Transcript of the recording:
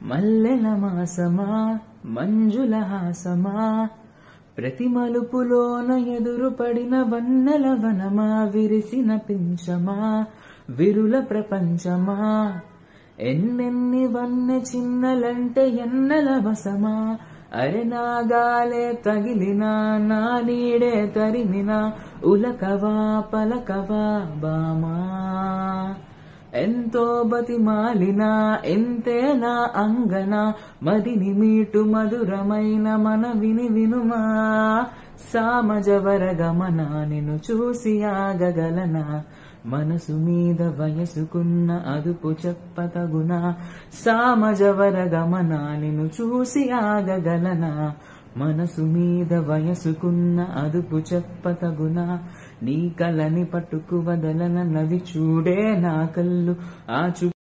మల్లెల మాసమా మంజుల హాసమా ప్రతి మలుపులోన ఎదురు పడిన వన్నెల వనమా విరిసిన పించమా విరుల ప్రపంచమా ఎన్నెన్ని వన్నె చిన్నలంటే ఎన్నెల వసమా అరె నాగాలే తగిలినా నా నీడే తరిమినా ఉలకవా పలకవా బామా ఎంతో బతిమాలినా ఎంతే నా అంగన మదిని మీటు మధురమైన మన విని వినుమా సామజవర గమన నిన్ను చూసి ఆగగలనా మనసు మీద వయసుకున్న అదుపు చెప్పతగునా సామజవర గమన నిన్ను చూసి ఆగగలనా మనసు మీద వయసుకున్న అదుపు చెప్పతగునా నీ కలని పట్టుకు వదలనన్నవి చూడే నా కళ్ళు ఆ చూ